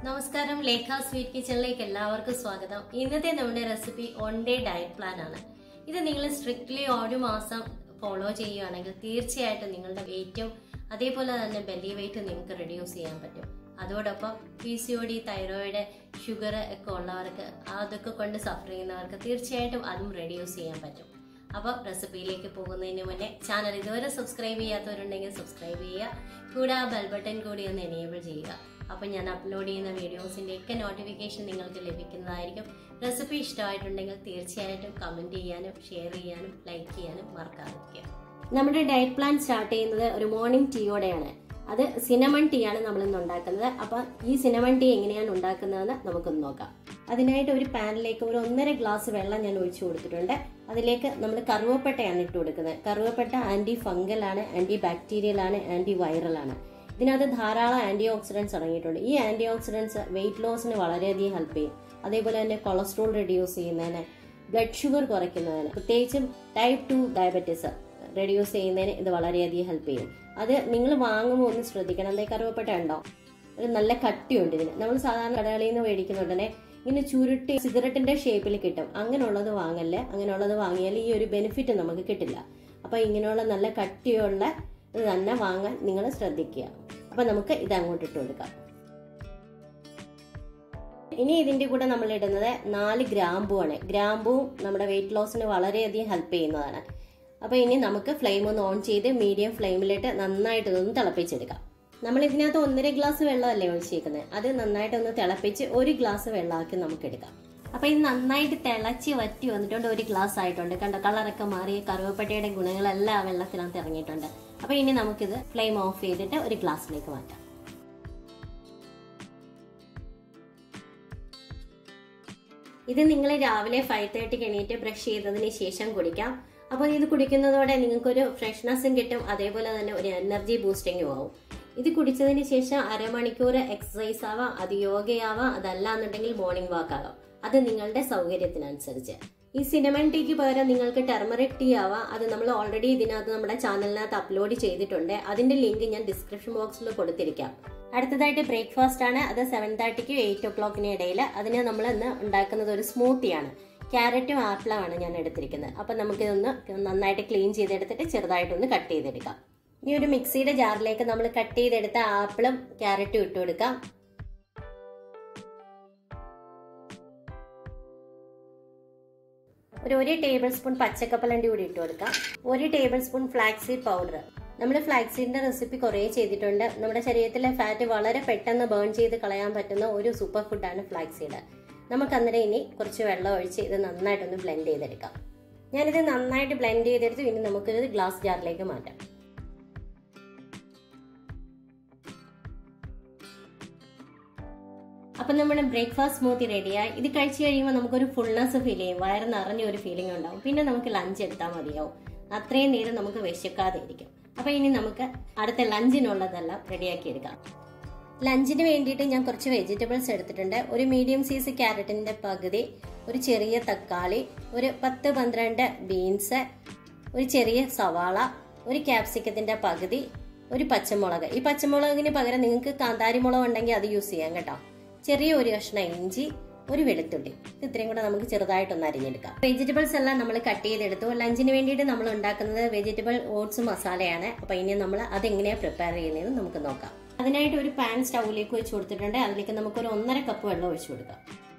നമസ്കാരം ലേഖ സ്വീറ്റ് കിച്ചണിലേക്ക് എല്ലാവർക്കും സ്വാഗതം ഇന്നത്തെ നമ്മുടെ recipe one day diet plan ആണ് ഇത് നിങ്ങൾ സ്ട്രിക്ട്ലി ഒരു മാസം ഫോളോ ചെയ്യുകയാണെങ്കിൽ തീർച്ചയായിട്ടും നിങ്ങളുടെ വെയിറ്റും അതേപോലെ തന്നെ ബെല്ലി വെയിറ്റും നിങ്ങൾക്ക് റെഡ്യൂസ് ചെയ്യാൻ പറ്റും അതോടൊപ്പം P C O D thyroid sugar ഒക്കെ ഉള്ളവർക്ക് അതൊക്കെ കൊണ്ട് സഫർ ചെയ്യുന്നവർക്ക് തീർച്ചയായിട്ടും അതും റെഡ്യൂസ് ചെയ്യാൻ പറ്റും അപ്പോൾ റെസിപ്പിയിലേക്ക് പോകുന്നതിന് മുന്നേ ചാനൽ ഇതുവരെ സബ്സ്ക്രൈബ് ചെയ്യാത്തവരുണ്ടെങ്കിൽ സബ്സ്ക്രൈബ് ചെയ്യുക കൂടെ ആ ബെൽ ബട്ടൺ കൂടി ഒന്ന് എനേബിൾ ചെയ്യുക അപ്പോൾ ഞാൻ അപ്ലോഡ് ചെയ്യുന്ന വീഡിയോസിൻ്റെ ഒക്കെ നോട്ടിഫിക്കേഷൻ നിങ്ങൾക്ക് ലഭിക്കുന്നതായിരിക്കും റെസിപ്പി ഇഷ്ടമായിട്ടുണ്ടെങ്കിൽ തീർച്ചയായിട്ടും കമൻറ്റ് ചെയ്യാനും ഷെയർ ചെയ്യാനും ലൈക്ക് ചെയ്യാനും മറക്കാതിരിക്കുക നമ്മുടെ ഡയറ്റ് പ്ലാൻ സ്റ്റാർട്ട് ചെയ്യുന്നത് ഒരു മോർണിംഗ് ടീയോടെയാണ് അത് സിനമൺ ടീ ആണ് നമ്മൾ ഇന്ന് ഉണ്ടാക്കുന്നത് അപ്പൊ ഈ സിനമൺ ടീ എങ്ങനെയാണ് ഉണ്ടാക്കുന്നതെന്ന് നമുക്കൊന്ന് നോക്കാം അതിനായിട്ട് ഒരു പാനിലേക്ക് ഒരു ഒന്നര ഗ്ലാസ് വെള്ളം ഞാൻ ഒഴിച്ചു കൊടുത്തിട്ടുണ്ട് അതിലേക്ക് നമ്മൾ കറുവപ്പട്ടയാണ് ഇട്ട് കൊടുക്കുന്നത് കറുവപ്പട്ട ആന്റി ഫംഗൽ ആണ് ആന്റി ബാക്ടീരിയൽ ആണ് ആന്റി വൈറൽ ആണ് ഇതിനകത്ത് ധാരാളം ആന്റി ഓക്സിഡൻസ് അടങ്ങിയിട്ടുണ്ട് ഈ ആന്റി ഓക്സിഡൻസ് വെയിറ്റ് ലോസിന് വളരെയധികം ഹെൽപ്പ് ചെയ്യും അതേപോലെ തന്നെ കൊളസ്ട്രോൾ റെഡ്യൂസ് ചെയ്യുന്നതിന് ബ്ലഡ് ഷുഗർ കുറയ്ക്കുന്നതിന് പ്രത്യേകിച്ചും ടൈപ്പ് ടു ഡയബറ്റീസ് റെഡ്യൂസ് ചെയ്യുന്നതിന് ഇത് വളരെയധികം ഹെൽപ്പ് ചെയ്യും അത് നിങ്ങൾ വാങ്ങുമ്പോൾ ഒന്ന് ശ്രദ്ധിക്കണം എന്തേ കറുവപ്പട്ട ഉണ്ടോ ഒരു നല്ല കട്ടിയുണ്ട് ഇതിന് നമ്മൾ സാധാരണ കടകളിൽ നിന്ന് മേടിക്കുന്നുണ്ടെന്നെ ഇങ്ങനെ ചുരുട്ടി സിഗരറ്റിന്റെ ഷേപ്പിൽ കിട്ടും അങ്ങനെയുള്ളത് വാങ്ങല്ലേ അങ്ങനെയുള്ളത് വാങ്ങിയാൽ ഈ ഒരു ബെനിഫിറ്റ് നമുക്ക് കിട്ടില്ല അപ്പൊ ഇങ്ങനെയുള്ള നല്ല കട്ടിയുള്ള ഇത് തന്നെ വാങ്ങാൻ നിങ്ങൾ ശ്രദ്ധിക്കുക അപ്പൊ നമുക്ക് ഇത് അങ്ങോട്ട് ഇട്ട് കൊടുക്കാം ഇനി ഇതിന്റെ കൂടെ നമ്മൾ ഇടുന്നത് നാല് ഗ്രാമ്പു ആണ് ഗ്രാമ്പുവും നമ്മുടെ വെയിറ്റ് ലോസിന് വളരെയധികം ഹെൽപ്പ് ചെയ്യുന്നതാണ് അപ്പൊ ഇനി നമുക്ക് ഫ്ലെയിം ഒന്ന് ഓൺ ചെയ്ത് മീഡിയം ഫ്ലെയിമിലിട്ട് നന്നായിട്ട് ഇതൊന്ന് തിളപ്പിച്ചെടുക്കാം നമ്മൾ ഇതിനകത്ത് ഒന്നര ഗ്ലാസ് വെള്ളമല്ലേ ഒഴിച്ചേക്കുന്നത് അത് നന്നായിട്ട് ഒന്ന് തിളപ്പിച്ച് ഒരു ഗ്ലാസ് വെള്ളമാക്കി നമുക്ക് എടുക്കാം അപ്പൊ ഇത് നന്നായിട്ട് തിളച്ച് വറ്റി വന്നിട്ടുണ്ട് ഒരു ഗ്ലാസ് ആയിട്ടുണ്ട് കണ്ട കളറൊക്കെ മാറി കറുവപ്പട്ടയുടെ ഗുണങ്ങളെല്ലാം ആ വെള്ളത്തിനകത്ത് ഇറങ്ങിയിട്ടുണ്ട് അപ്പൊ ഇനി നമുക്കിത് ഫ്ലെയിം ഓഫ് ചെയ്തിട്ട് ഒരു ഗ്ലാസ്സിലേക്ക് മാറ്റാം ഇത് നിങ്ങൾ രാവിലെ ഫൈവ് തേർട്ടിക്ക് എണീറ്റ് ബ്രഷ് ചെയ്തതിന് ശേഷം കുടിക്കാം അപ്പോൾ ഇത് കുടിക്കുന്നതോടെ നിങ്ങൾക്കൊരു ഫ്രഷ്നെസ്സും കിട്ടും അതേപോലെ തന്നെ ഒരു എനർജി ബൂസ്റ്റിംഗും ആവും ഇത് കുടിച്ചതിന് ശേഷം അരമണിക്കൂർ എക്സസൈസ് ആവാം അത് യോഗയാവാം അതല്ല എന്നുണ്ടെങ്കിൽ മോർണിംഗ് വാക്ക് ആകാം അത് നിങ്ങളുടെ സൗകര്യത്തിനനുസരിച്ച് ഈ സിനമൺ ടീക്ക് പകരം നിങ്ങൾക്ക് ടെർമറിക് ടീ ആവാം അത് നമ്മൾ ഓൾറെഡി ഇതിനകത്ത് നമ്മുടെ ചാനലിനകത്ത് അപ്ലോഡ് ചെയ്തിട്ടുണ്ട് അതിന്റെ ലിങ്ക് ഞാൻ ഡിസ്ക്രിപ്ഷൻ ബോക്സിൽ കൊടുത്തിരിക്കാം അടുത്തതായിട്ട് ബ്രേക്ക്ഫാസ്റ്റ് ആണ് അത് സെവൻ തേർട്ടിക്ക് എയ്റ്റ് ഒ ക്ലോക്കിന് ഇടയിൽ അതിന് നമ്മൾ ഇന്ന് ഉണ്ടാക്കുന്നത് ഒരു സ്മൂത്തിയാണ് ക്യാരറ്റും ആപ്പിളുമാണ് ഞാൻ എടുത്തിരിക്കുന്നത് അപ്പം നമുക്കിതൊന്ന് നന്നായിട്ട് ക്ലീൻ ചെയ്തെടുത്തിട്ട് ചെറുതായിട്ടൊന്ന് കട്ട് ചെയ്തെടുക്കാം ഇനി ഒരു മിക്സിയുടെ ജാറിലേക്ക് നമ്മൾ കട്ട് ചെയ്തെടുത്ത ആപ്പിളും ക്യാരറ്റും ഇട്ട് കൊടുക്കാം ഒരു ഒരു ടേബിൾ സ്പൂൺ പച്ചക്കപ്പലണ്ടി കൂടി ഇട്ട് കൊടുക്കാം ഒരു ടേബിൾ സ്പൂൺ ഫ്ലാക്സീഡ് പൗഡർ നമ്മൾ ഫ്ലാക്സീഡിന്റെ റെസിപ്പി കുറേ ചെയ്തിട്ടുണ്ട് നമ്മുടെ ശരീരത്തിലെ ഫാറ്റ് വളരെ പെട്ടെന്ന് ബേൺ ചെയ്ത് കളയാൻ പറ്റുന്ന ഒരു സൂപ്പർ ഫുഡാണ് ഫ്ലാക്സീഡ് നമുക്ക് അന്നേരം ഇനി കുറച്ച് വെള്ളം ഒഴിച്ച് ഇത് നന്നായിട്ടൊന്ന് ബ്ലെൻഡ് ചെയ്തെടുക്കാം ഞാനിത് നന്നായിട്ട് ബ്ലെൻഡ് ചെയ്തെടുത്ത് ഇനി നമുക്കിത് ഗ്ലാസ് ജാറിലേക്ക് മാറ്റാം അപ്പം നമ്മുടെ ബ്രേക്ക്ഫാസ്റ്റ് സ്മൂത്തി റെഡിയായി ഇത് കഴിച്ചു കഴിയുമ്പോൾ നമുക്കൊരു ഫുൾനെസ് ഫീൽ ചെയ്യും വയറ് നിറഞ്ഞ ഒരു ഫീലിംഗ് ഉണ്ടാവും പിന്നെ നമുക്ക് ലഞ്ച് എടുത്താൽ മതിയാവും അത്രയും നേരം നമുക്ക് വിശക്കാതെ ഇരിക്കും അപ്പൊ ഇനി നമുക്ക് അടുത്ത ലഞ്ചിനുള്ളതെല്ലാം റെഡിയാക്കി എടുക്കാം ലഞ്ചിന് വേണ്ടിയിട്ട് ഞാൻ കുറച്ച് വെജിറ്റബിൾസ് എടുത്തിട്ടുണ്ട് ഒരു മീഡിയം സൈസ് ക്യാരറ്റിന്റെ പകുതി ഒരു ചെറിയ തക്കാളി ഒരു പത്ത് പന്ത്രണ്ട് ബീൻസ് ഒരു ചെറിയ സവാള ഒരു ക്യാപ്സിക്കത്തിന്റെ പകുതി ഒരു പച്ചമുളക് ഈ പച്ചമുളകിന് പകരം നിങ്ങൾക്ക് കാന്താരി മുളക് ഉണ്ടെങ്കിൽ അത് യൂസ് ചെയ്യാം കേട്ടോ ചെറിയ ഒരു കഷ്ണം ഇഞ്ചി ഒരു വെളുത്തുള്ളി ഇത് ഇത്രയും കൂടെ നമുക്ക് ചെറുതായിട്ടൊന്ന് അരിഞ്ഞെടുക്കാം വെജിറ്റബിൾസ് എല്ലാം നമ്മൾ കട്ട് ചെയ്തെടുത്തു ലഞ്ചിന് വേണ്ടിയിട്ട് നമ്മൾ ഉണ്ടാക്കുന്നത് വെജിറ്റബിൾ ഓട്സ് മസാലയാണ് അപ്പൊ ഇനി നമ്മൾ അതെങ്ങനെയാണ് പ്രിപ്പയർ ചെയ്യുന്നതെന്ന് നമുക്ക് നോക്കാം അതിനായിട്ട് ഒരു പാൻ സ്റ്റൗവിലേക്ക് വെച്ച് കൊടുത്തിട്ടുണ്ട് അതിലേക്ക് നമുക്ക് ഒരു ഒന്നര കപ്പ് വെള്ളം ഒഴിച്ചു കൊടുക്കാം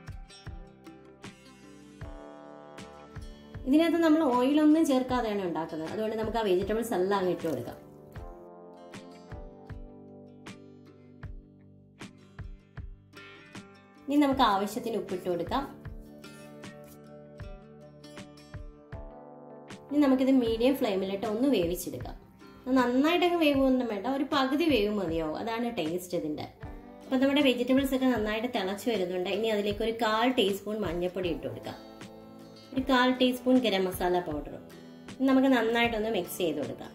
ഇതിനകത്ത് നമ്മൾ ഓയിലൊന്നും ചേർക്കാതെയാണ് ഉണ്ടാക്കുന്നത് അതുകൊണ്ട് നമുക്ക് ആ വെജിറ്റബിൾസ് എല്ലാം അങ്ങ് ഇട്ട് കൊടുക്കാം ഇനി നമുക്ക് ആവശ്യത്തിന് ഉപ്പിട്ട് കൊടുക്കാം ഇനി നമുക്കിത് മീഡിയം ഫ്ലെയിമിലിട്ട് ഒന്ന് വേവിച്ചെടുക്കാം നന്നായിട്ടങ്ങ് വേവൊന്നും വേണ്ട ഒരു പകുതി വേവ് മതിയാവും അതാണ് ടേസ്റ്റ് ഇതിന്റെ അപ്പൊ നമ്മുടെ വെജിറ്റബിൾസ് ഒക്കെ നന്നായിട്ട് തിളച്ചു വരുന്നുണ്ട് ഇനി അതിലേക്ക് ഒരു കാൽ ടീസ്പൂൺ മഞ്ഞൾപ്പൊടി ഇട്ട് കൊടുക്കാം ഒരു കാൽ ടീസ്പൂൺ ഗരം മസാല പൗഡറും നമുക്ക് നന്നായിട്ടൊന്ന് മിക്സ് ചെയ്ത് കൊടുക്കാം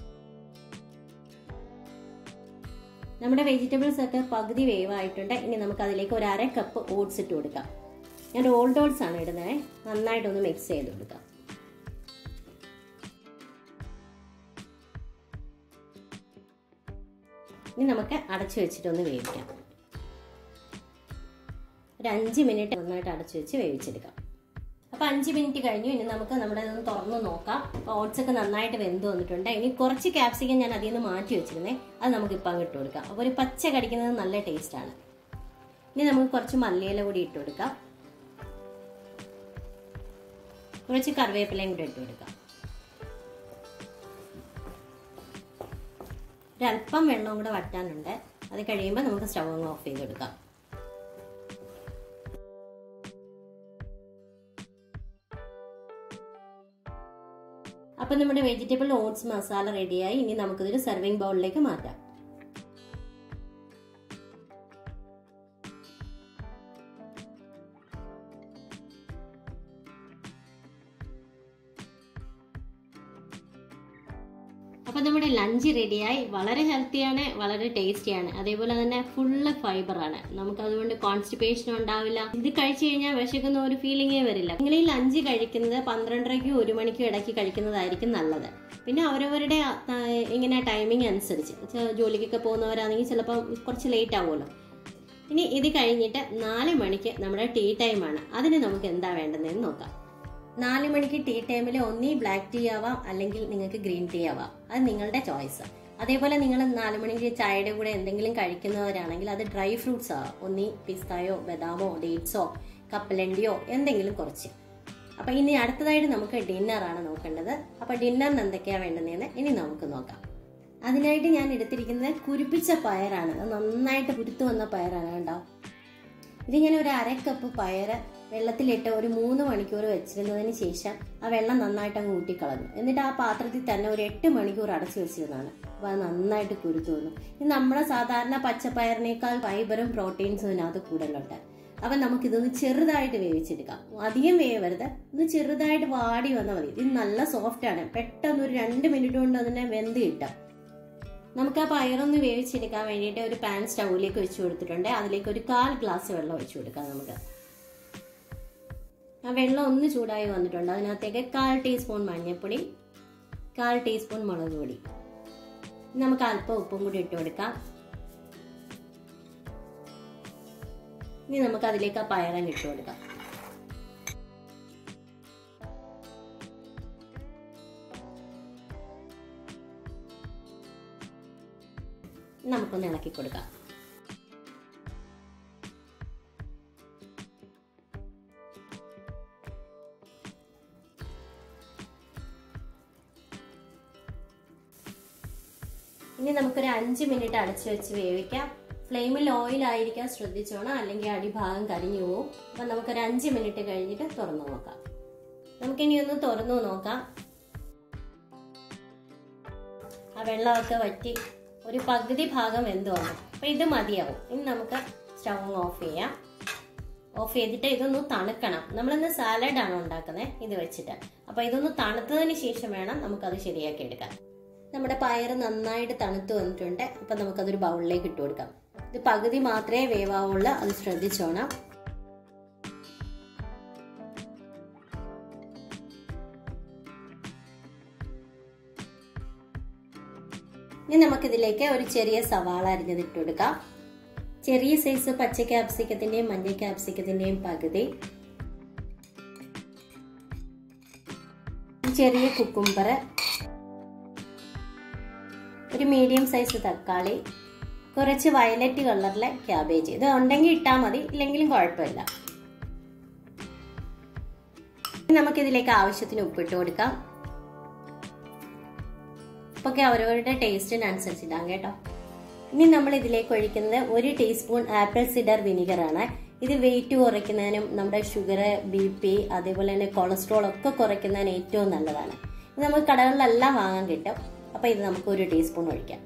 നമ്മുടെ വെജിറ്റബിൾസ് ഒക്കെ പകുതി വേവായിട്ടുണ്ട് ഇനി നമുക്ക് അതിലേക്ക് ഒരു അര കപ്പ് ഓട്സ് ഇട്ട് കൊടുക്കാം ഞാൻ ഓൾഡ് ഓട്സ് ആണ് ഇടുന്നത് നന്നായിട്ടൊന്ന് മിക്സ് ചെയ്ത് കൊടുക്കാം ഇനി നമുക്ക് അടച്ചു വെച്ചിട്ടൊന്ന് വേവിക്കാം ഒരു അഞ്ച് മിനിറ്റ് നന്നായിട്ട് അടച്ചു വെച്ച് വേവിച്ചെടുക്കാം അപ്പോൾ അഞ്ച് മിനിറ്റ് കഴിഞ്ഞു ഇനി നമുക്ക് നമ്മുടെ ഇതൊന്ന് തുറന്ന് നോക്കാം അപ്പോൾ ഓട്സ് ഒക്കെ നന്നായിട്ട് വെന്ത് വന്നിട്ടുണ്ട് ഇനി കുറച്ച് ക്യാപ്സിക്കം ഞാൻ അതിൽ നിന്ന് മാറ്റി വെച്ചിരുന്നേ അത് നമുക്ക് ഇപ്പം അങ്ങ് ഇട്ട് കൊടുക്കാം അപ്പോൾ ഒരു പച്ച കടിക്കുന്നത് നല്ല ടേസ്റ്റാണ് ഇനി നമുക്ക് കുറച്ച് മല്ലിയില കൂടി ഇട്ട് കൊടുക്കാം കുറച്ച് കറിവേപ്പിലയും കൂടി ഇട്ട് കൊടുക്കാം ഒരല്പം വെള്ളവും കൂടെ വറ്റാനുണ്ട് അത് കഴിയുമ്പോൾ നമുക്ക് സ്റ്റവ് അങ്ങ് ഓഫ് ചെയ്ത് കൊടുക്കാം അപ്പം നമ്മുടെ വെജിറ്റബിൾ ഓട്സ് മസാല റെഡിയായി ഇനി നമുക്കിതൊരു സെർവിങ് ബൗളിലേക്ക് മാറ്റാം അപ്പോൾ നമ്മുടെ ലഞ്ച് റെഡിയായി വളരെ ഹെൽത്തിയാണ് വളരെ ടേസ്റ്റിയാണ് അതേപോലെ തന്നെ ഫുള്ള് ഫൈബറാണ് നമുക്ക് അതുകൊണ്ട് കോൺസ്റ്റിപ്പേഷൻ ഉണ്ടാവില്ല ഇത് കഴിച്ചു കഴിഞ്ഞാൽ വിശക്കുന്ന ഒരു ഫീലിംഗേ വരില്ല നിങ്ങൾ ഈ ലഞ്ച് കഴിക്കുന്നത് പന്ത്രണ്ടരയ്ക്കും ഒരു മണിക്കും ഇടയ്ക്ക് കഴിക്കുന്നതായിരിക്കും നല്ലത് പിന്നെ അവരവരുടെ ആ, ഇങ്ങനെ ടൈമിംഗ് അനുസരിച്ച് ചെ- ജോലിക്കൊക്കെ പോകുന്നവരാണെങ്കിൽ ചിലപ്പോൾ കുറച്ച് ലേറ്റ് ആവുമല്ലോ ഇനി ഇത് കഴിഞ്ഞിട്ട് നാല് മണിക്ക് നമ്മുടെ ടീ ടൈമാണ് അതിന് നമുക്ക് എന്താ വേണ്ടതെന്ന് നോക്കാം നാല് മണിക്ക് ടീ ടൈമിൽ ഒന്നീ ബ്ലാക്ക് ടീ ആവാം അല്ലെങ്കിൽ നിങ്ങൾക്ക് ഗ്രീൻ ടീ ആവാം അത് നിങ്ങളുടെ ചോയ്സ് അതേപോലെ നിങ്ങൾ നാല് മണിക്ക് ചായയുടെ കൂടെ എന്തെങ്കിലും കഴിക്കുന്നവരാണെങ്കിൽ അത് ഡ്രൈ ഫ്രൂട്ട്സ് ആവാം ഒന്നീ പിസ്തായോ ബദാമോ ഡേറ്റ്സോ കപ്പലണ്ടിയോ എന്തെങ്കിലും കുറച്ച് അപ്പൊ ഇനി അടുത്തതായിട്ട് നമുക്ക് ഡിന്നറാണ് നോക്കേണ്ടത് അപ്പൊ ഡിന്നറിന് എന്തൊക്കെയാ വേണ്ടതെന്ന് ഇനി നമുക്ക് നോക്കാം അതിനായിട്ട് ഞാൻ എടുത്തിരിക്കുന്നത് കുരുപ്പിച്ച പയറാണ് അത് നന്നായിട്ട് കുരുത്തു വന്ന പയറാണ് കണ്ടോ ഇതിങ്ങനെ ഒരു അര കപ്പ് പയറ് വെള്ളത്തിലിട്ട് ഒരു മൂന്ന് മണിക്കൂർ വെച്ചിരുന്നതിന് ശേഷം ആ വെള്ളം നന്നായിട്ട് അങ്ങ് ഊട്ടിക്കളഞ്ഞു എന്നിട്ട് ആ പാത്രത്തിൽ തന്നെ ഒരു എട്ട് മണിക്കൂർ അടച്ചു വെച്ചിരുന്നതാണ് അപ്പോൾ അത് നന്നായിട്ട് കുരുത്തു വന്നു ഇത് നമ്മുടെ സാധാരണ പച്ചപ്പയറിനേക്കാൾ ഫൈബറും പ്രോട്ടീൻസും ഇതിനകത്ത് കൂടുതലുണ്ട് അപ്പം നമുക്കിതൊന്ന് ചെറുതായിട്ട് വേവിച്ചെടുക്കാം അധികം വേവരുത് ഒന്ന് ചെറുതായിട്ട് വാടി വന്നാൽ മതി ഇത് നല്ല സോഫ്റ്റ് ആണ് പെട്ടെന്ന് ഒരു രണ്ട് മിനിറ്റ് കൊണ്ട് അതിനെ വെന്ത് കിട്ടും നമുക്ക് ആ പയറൊന്ന് വേവിച്ചെടുക്കാൻ വേണ്ടിയിട്ട് ഒരു പാൻ സ്റ്റൗവിലേക്ക് വെച്ച് കൊടുത്തിട്ടുണ്ട് അതിലേക്ക് ഒരു കാൽ ഗ്ലാസ് വെള്ളം ഒഴിച്ചു കൊടുക്കാം നമുക്ക് ആ വെള്ളം ഒന്ന് ചൂടായി വന്നിട്ടുണ്ട് അതിനകത്തേക്ക് കാൽ ടീസ്പൂൺ മഞ്ഞൾപ്പൊടി കാൽ ടീസ്പൂൺ മുളക് പൊടി നമുക്ക് അല്പം ഉപ്പും കൂടി ഇട്ട് കൊടുക്കാം ഇനി നമുക്ക് അതിലേക്ക് ആ പയറങ്ങ് ഇട്ട് കൊടുക്കാം നമുക്കൊന്ന് ഇളക്കി കൊടുക്കാം ഇനി നമുക്കൊരു അഞ്ച് മിനിറ്റ് അടച്ചു വെച്ച് വേവിക്കാം ഫ്ലെയിമിൽ ഓയിൽ ആയിരിക്കാൻ ശ്രദ്ധിച്ചോണം അല്ലെങ്കിൽ അടിഭാഗം കരിഞ്ഞു പോവും അപ്പം നമുക്കൊരു അഞ്ച് മിനിറ്റ് കഴിഞ്ഞിട്ട് തുറന്നു നോക്കാം നമുക്കിനി ഒന്ന് തുറന്നു നോക്കാം ആ വെള്ളമൊക്കെ വറ്റി ഒരു പകുതി ഭാഗം വെന്ത് വന്നു അപ്പം ഇത് മതിയാവും ഇനി നമുക്ക് സ്റ്റവ് ഓഫ് ചെയ്യാം ഓഫ് ചെയ്തിട്ട് ഇതൊന്ന് തണുക്കണം നമ്മളിന്ന് സാലഡാണ് ഉണ്ടാക്കുന്നത് ഇത് വെച്ചിട്ട് അപ്പോൾ ഇതൊന്ന് തണുത്തതിന് ശേഷം വേണം നമുക്കത് ശരിയാക്കി എടുക്കാൻ നമ്മുടെ പയർ നന്നായിട്ട് തണുത്ത് വന്നിട്ടുണ്ട് അപ്പം നമുക്കതൊരു ബൗളിലേക്ക് ഇട്ട് കൊടുക്കാം ഇത് പകുതി മാത്രമേ വേവാവുള്ളൂ അത് ശ്രദ്ധിച്ചോണം ഇനി നമുക്കിതിലേക്ക് ഒരു ചെറിയ സവാള അരിഞ്ഞത് ഇട്ട് കൊടുക്കാം ചെറിയ സൈസ് പച്ച ക്യാപ്സിക്കത്തിന്റെയും മഞ്ഞ ക്യാപ്സിക്കത്തിന്റെയും പകുതി ചെറിയ കുക്കുംബർ ഒരു മീഡിയം സൈസ് തക്കാളി കുറച്ച് വയലറ്റ് കളറിലെ ക്യാബേജ് ഇത് ഉണ്ടെങ്കിൽ ഇട്ടാൽ മതി ഇല്ലെങ്കിലും കുഴപ്പമില്ല നമുക്കിതിലേക്ക് ആവശ്യത്തിന് ഉപ്പിട്ട് കൊടുക്കാം ഉപ്പൊക്കെ അവരവരുടെ ടേസ്റ്റിനനുസരിച്ച് ഇടാം കേട്ടോ ഇനി നമ്മൾ ഇതിലേക്ക് ഒഴിക്കുന്നത് ഒരു ടീസ്പൂൺ ആപ്പിൾ സിഡർ വിനിഗർ ആണ് ഇത് വെയിറ്റ് കുറയ്ക്കുന്നതിനും നമ്മുടെ ഷുഗർ ബി പി അതേപോലെ തന്നെ കൊളസ്ട്രോൾ ഒക്കെ കുറയ്ക്കുന്നതിന് ഏറ്റവും നല്ലതാണ് ഇത് നമുക്ക് കടകളിലെല്ലാം വാങ്ങാൻ കിട്ടും അപ്പോൾ ഇത് നമുക്ക് ഒരു ടീസ്പൂൺ ഒഴിക്കാം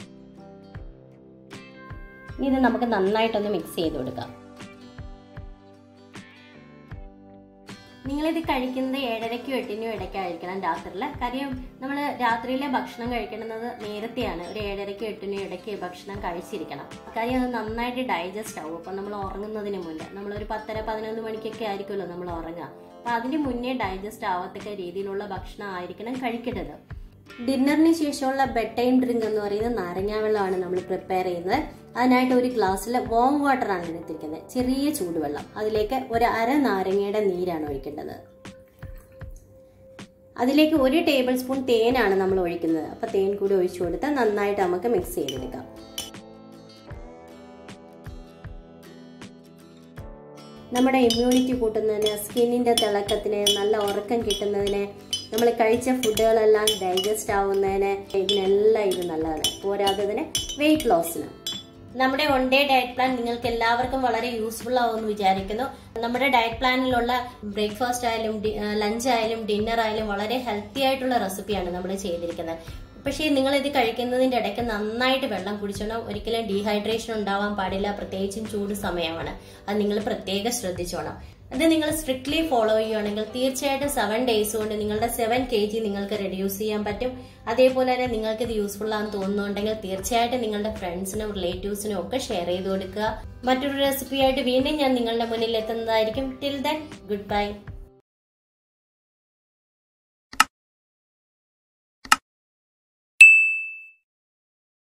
ഇനി ഇത് നമുക്ക് നന്നായിട്ടൊന്ന് മിക്സ് ചെയ്ത് കൊടുക്കാം നിങ്ങളിത് കഴിക്കുന്നത് ഏഴരയ്ക്കും എട്ടിനും ഇടയ്ക്കായിരിക്കണം രാത്രിയിൽ കാര്യം നമ്മൾ രാത്രിയിലെ ഭക്ഷണം കഴിക്കുന്നത് നേരത്തെയാണ് ഒരു ഏഴരയ്ക്കും എട്ടിനും ഇടയ്ക്ക് ഭക്ഷണം കഴിച്ചിരിക്കണം കാര്യം അത് നന്നായിട്ട് ഡൈജസ്റ്റ് ആവും അപ്പം നമ്മൾ ഉറങ്ങുന്നതിന് മുന്നേ നമ്മളൊരു പത്തര പതിനൊന്ന് മണിക്കൊക്കെ ആയിരിക്കുമല്ലോ നമ്മൾ ഉറങ്ങുക അപ്പം അതിന് മുന്നേ ഡൈജസ്റ്റ് ആവത്തക്ക രീതിയിലുള്ള ഭക്ഷണം ആയിരിക്കണം കഴിക്കേണ്ടത് ഡിന്നറിന് ശേഷമുള്ള ബെഡ് ടൈം ഡ്രിങ്ക് എന്ന് പറയുന്നത് നാരങ്ങാ വെള്ളമാണ് നമ്മൾ പ്രിപ്പയർ ചെയ്യുന്നത് അതിനായിട്ട് ഒരു ഗ്ലാസ്സിൽ വോം വാട്ടർ ആണ് എടുത്തിരിക്കുന്നത് ചെറിയ ചൂടുവെള്ളം അതിലേക്ക് ഒരു അര നാരങ്ങയുടെ നീരാണ് ഒഴിക്കേണ്ടത് അതിലേക്ക് ഒരു ടേബിൾ സ്പൂൺ തേനാണ് നമ്മൾ ഒഴിക്കുന്നത് അപ്പോൾ തേൻ കൂടി ഒഴിച്ചു കൊടുത്ത് നന്നായിട്ട് നമുക്ക് മിക്സ് ചെയ്തെടുക്കാം നമ്മുടെ ഇമ്മ്യൂണിറ്റി കൂട്ടുന്നതിന് സ്കിന്നിൻ്റെ തിളക്കത്തിന് നല്ല ഉറക്കം കിട്ടുന്നതിന് നമ്മൾ കഴിച്ച ഫുഡുകളെല്ലാം ഡൈജസ്റ്റ് ആവുന്നതിന് ഇതിനെല്ലാം ഇത് നല്ലതാണ് പോരാത്തതിന് വെയിറ്റ് ലോസിന് നമ്മുടെ വൺ ഡേ ഡയറ്റ് പ്ലാൻ നിങ്ങൾക്ക് എല്ലാവർക്കും വളരെ യൂസ്ഫുൾ ആവുമെന്ന് വിചാരിക്കുന്നു നമ്മുടെ ഡയറ്റ് പ്ലാനിലുള്ള ബ്രേക്ക്ഫാസ്റ്റ് ആയാലും ലഞ്ച് ആയാലും ഡിന്നർ ആയാലും വളരെ ഹെൽത്തി ആയിട്ടുള്ള റെസിപ്പിയാണ് നമ്മൾ ചെയ്തിരിക്കുന്നത് പക്ഷേ നിങ്ങൾ ഇത് കഴിക്കുന്നതിന്റെ ഇടയ്ക്ക് നന്നായിട്ട് വെള്ളം കുടിച്ചോണം ഒരിക്കലും ഡീഹൈഡ്രേഷൻ ഉണ്ടാവാൻ പാടില്ല പ്രത്യേകിച്ചും ചൂട് സമയമാണ് അത് നിങ്ങൾ പ്രത്യേകം ശ്രദ്ധിച്ചോണം അത് നിങ്ങൾ സ്ട്രിക്ട്ലി ഫോളോ ചെയ്യുകയാണെങ്കിൽ തീർച്ചയായിട്ടും സെവൻ ഡേയ്സ് കൊണ്ട് നിങ്ങളുടെ സെവൻ കെ ജി നിങ്ങൾക്ക് റെഡ്യൂസ് ചെയ്യാൻ പറ്റും അതേപോലെ തന്നെ നിങ്ങൾക്ക് ഇത് യൂസ്ഫുൾ ആണെന്ന് തോന്നുന്നുണ്ടെങ്കിൽ തീർച്ചയായിട്ടും നിങ്ങളുടെ ഫ്രണ്ട്സിനും റിലേറ്റീവ്സിനും ഒക്കെ ഷെയർ ചെയ്ത് കൊടുക്കുക മറ്റൊരു റെസിപ്പിയായിട്ട് വീണ്ടും ഞാൻ നിങ്ങളുടെ മുന്നിൽ എത്തുന്നതായിരിക്കും ടിൽ ദൻ ഗുഡ് ബൈ